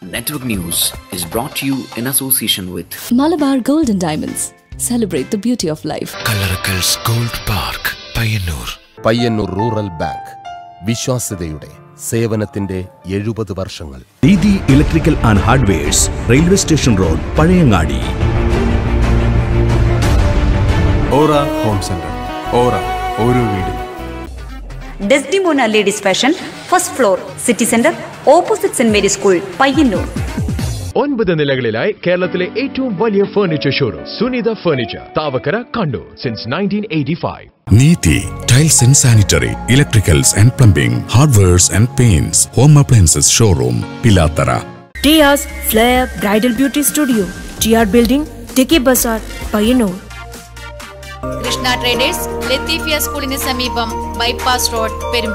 Network News is brought to you in association with Malabar Gold and Diamonds. Celebrate the beauty of life. Kallarakkals gold park Payyanur Payyanur rural bank വിശ്വാസ്യതയുടെ സേവനത്തിന്റെ എഴുപത് വർഷങ്ങൾ Didi electrical and hardwares railway station road Pazhayangadi aura home centre aura ഓരോ വീടും Desdemona ladies fashion first floor city centre opposite saint Mary school Payyanur ഒൻപത് നിലകളിലായി കേരളത്തിലെ ഏറ്റവും വലിയ furniture showroom Sunitha furniture Thavakkara Kannur since nineteen eighty five Neethi tiles and sanitary electricals and plumbing hardwares and paints home appliances showroom Pilathara Tia's Flair Bridal Beauty Studio, TR Building, Tiki Bazaar, Payanur. Krishna traders Latheefiya സ്കൂളിന് സമീപം bypass road Perumba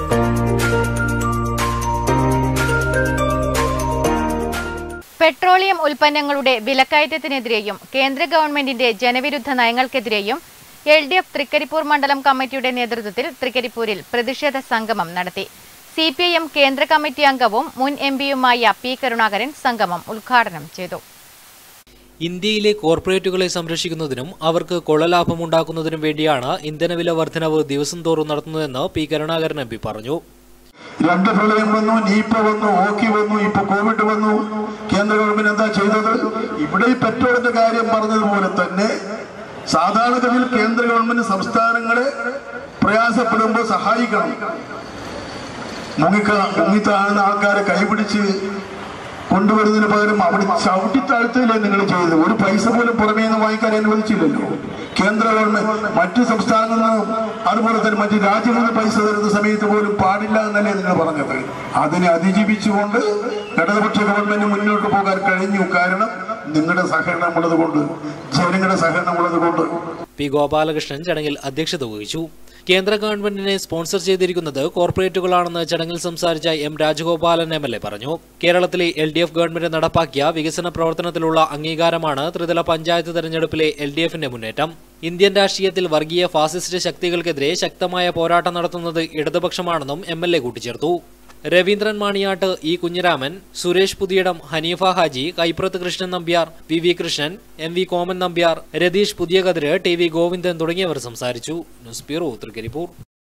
petroleum ഉൽപ്പന്നങ്ങളുടെ വിലക്കയറ്റത്തിനെതിരെയും കേന്ദ്ര ഗവൺമെന്റിന്റെ ജനവിരുദ്ധ നയങ്ങൾക്കെതിരെയും L D F Thrikaripur മണ്ഡലം കമ്മിറ്റിയുടെ നേതൃത്വത്തിൽ തൃക്കരിപ്പൂരിൽ പ്രതിഷേധ സംഗമം നടത്തി സി പി ഐ എം കേന്ദ്ര കമ്മിറ്റി അംഗവും മുൻ എം പിയുമായ പി കരുണാകരൻ സംഗമം ഉദ്ഘാടനം ചെയ്തു ഇന്ത്യയിലെ കോർപ്പറേറ്റുകളെ സംരക്ഷിക്കുന്നതിനും അവർക്ക് കൊള്ളലാഭമുണ്ടാക്കുന്നതിനും വേണ്ടിയാണ് ഇന്ധനവില വർധനവ് ദിവസം തോറും നടത്തുന്നതെന്ന് പി കരുണാകരൻ എം പി പറഞ്ഞു രണ്ട് പ്രളയം വന്നു നീപ്പ വന്നു ഓക്കി വന്നു ഇപ്പൊ കോവിഡ് വന്നു കേന്ദ്ര ഗവൺമെന്റ് എന്താ ചെയ്തത് ഇവിടെ ഈ പെട്രോളിന്റെ കാര്യം പറഞ്ഞതുപോലെ തന്നെ സാധാരണഗതിയിൽ കേന്ദ്ര ഗവൺമെന്റ് സംസ്ഥാനങ്ങളെ പ്രയാസപ്പെടുമ്പോൾ സഹായിക്കണം മുങ്ങിക്ക മുങ്ങിത്താഴുന്ന ആൾക്കാരെ കൈപിടിച്ച് കൊണ്ടുവരുന്നതിന് പകരം അവിടെ ചവിട്ടിത്താഴ്ത്തയില്ലേ നിങ്ങൾ ചെയ്തത് ഒരു പൈസ പോലും പുറമേ നിന്ന് വാങ്ങിക്കാൻ അനുവദിച്ചില്ലല്ലോ കേന്ദ്ര ഗവൺമെന്റ് മറ്റു സംസ്ഥാനങ്ങളിൽ നിന്നും അതുപോലെ തന്നെ മറ്റു രാജ്യങ്ങളിൽ നിന്ന് പൈസ തരുന്ന സമയത്ത് പോലും പാടില്ല എന്നല്ലേ നിങ്ങൾ പറഞ്ഞത് അതിനെ അതിജീവിച്ചുകൊണ്ട് ഇടതുപക്ഷ ഗവൺമെന്റ് മുന്നോട്ട് പോകാൻ കഴിഞ്ഞു കാരണം നിങ്ങളുടെ സഹകരണം ഉള്ളത് കൊണ്ട് ജനങ്ങളുടെ സഹകരണം ഉള്ളത് കൊണ്ട് പി ഗോപാലകൃഷ്ണൻ ചടങ്ങിൽ അധ്യക്ഷത വഹിച്ചു കേന്ദ്ര ഗവൺമെന്റിനെ സ്പോൺസർ ചെയ്തിരിക്കുന്നത് കോർപ്പറേറ്റുകളാണെന്ന് ചടങ്ങിൽ സംസാരിച്ച M Rajagopalan M L A പറഞ്ഞു കേരളത്തിലെ എൽ ഡി എഫ് ഗവൺമെന്റ് നടപ്പാക്കിയ വികസന പ്രവർത്തനത്തിലുള്ള അംഗീകാരമാണ് ത്രിതല പഞ്ചായത്ത് തെരഞ്ഞെടുപ്പിലെ എൽ ഡി എഫിന്റെ മുന്നേറ്റം ഇന്ത്യൻ രാഷ്ട്രീയത്തിൽ വർഗീയ ഫാസിസ്റ്റ് ശക്തികൾക്കെതിരെ ശക്തമായ പോരാട്ടം നടത്തുന്നത് ഇടതുപക്ഷമാണെന്നും എം എൽ എ കൂട്ടിച്ചേർത്തു Raveendran Maniyatt E Kunhiraman Suresh Puthiyidam Haneefa Haji Kaiprath Krishnan Nambiar V V Krishnan M V Koman Nambiar Ratheesh Puthiyakathir T V Govindan തുടങ്ങിയവർ സംസാരിച്ചു ന്യൂസ് ബ്യൂറോ തൃക്കരിപ്പൂർ